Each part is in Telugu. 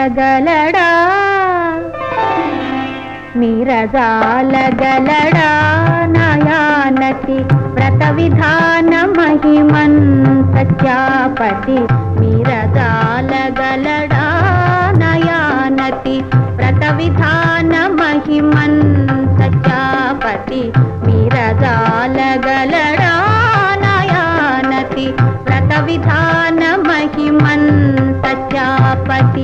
మీరజాలగలడా మీరజాలగలడా నయానతి వ్రత విధాన మహిమన్ సత్యాపతి మీరజాలగలడా నయానతి వ్రత విధాన మహిమన్ సత్యాపతి మీరజాలగలడా నయానతి వ్రత విధాన మహిమన్ సత్యాపతి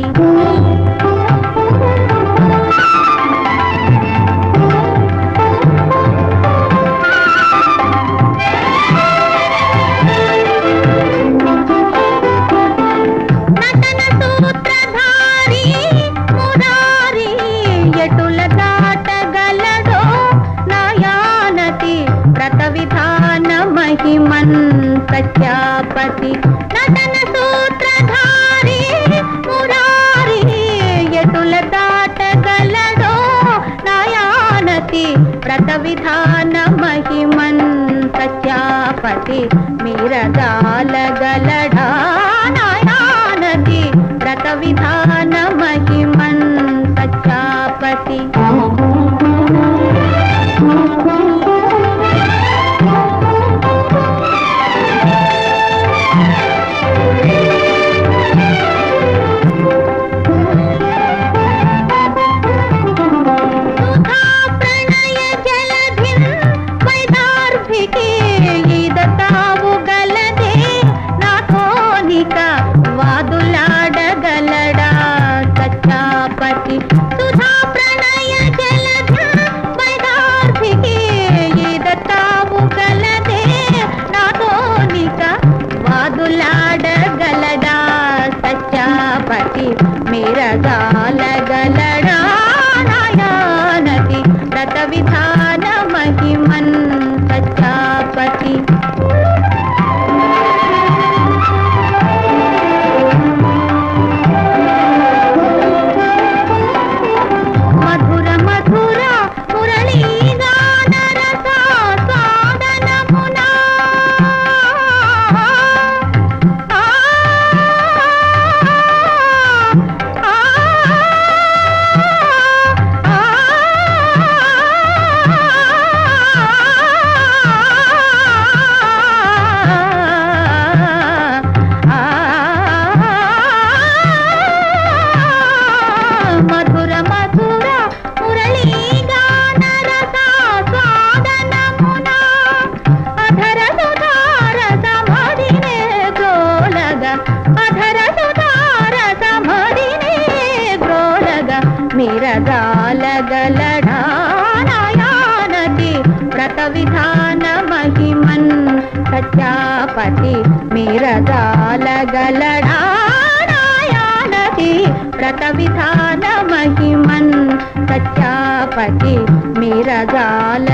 నటన సూత్రధారి మురారి ఎటుల దాటగలడో నయానతి వ్రత విధాన మహిమన్ సత్యాపతి నటన సూత్రధారి మురారి ఎటుల దాటగలడో నయానతి వ్రత విధాన మహిమన్ సత్యాపతి మీరజాలగలడా నాయానది వ్రత విధాన మహిమన్ సత్యాపతి సుధా ప్రణయ జలధిన్ వైదార్భికే ఈదతావు గలదే నాథోనిక వాదులాడగలడా సత్యాపతి సుధా ప్రణయ జలధిన్ వైదార్భికే ఈదతావు గలదే నాథోనిక వాదులాడగలడా సత్యాపతి మీరగాలగలడా నాయానది వ్రత విధాన మహిమన్ సత్యాపతి మధుర మధుర మురళీ గాన రస స్వాదనమునా ఆ ఆ మధుర మధుర మురళీ గాన రస స్వాదనమున అధర సుధార సమధినే గ్రోలగ అధర సుధార సమధినే గ్రోలగ మిరగాలగలడా నాయానతి వ్రత విధాన మహిమన్ సత్యాపతి మిరగాలగలడా నాయానతి వ్రత విధాన మహిమన్ సత్యాపతి మిరగాల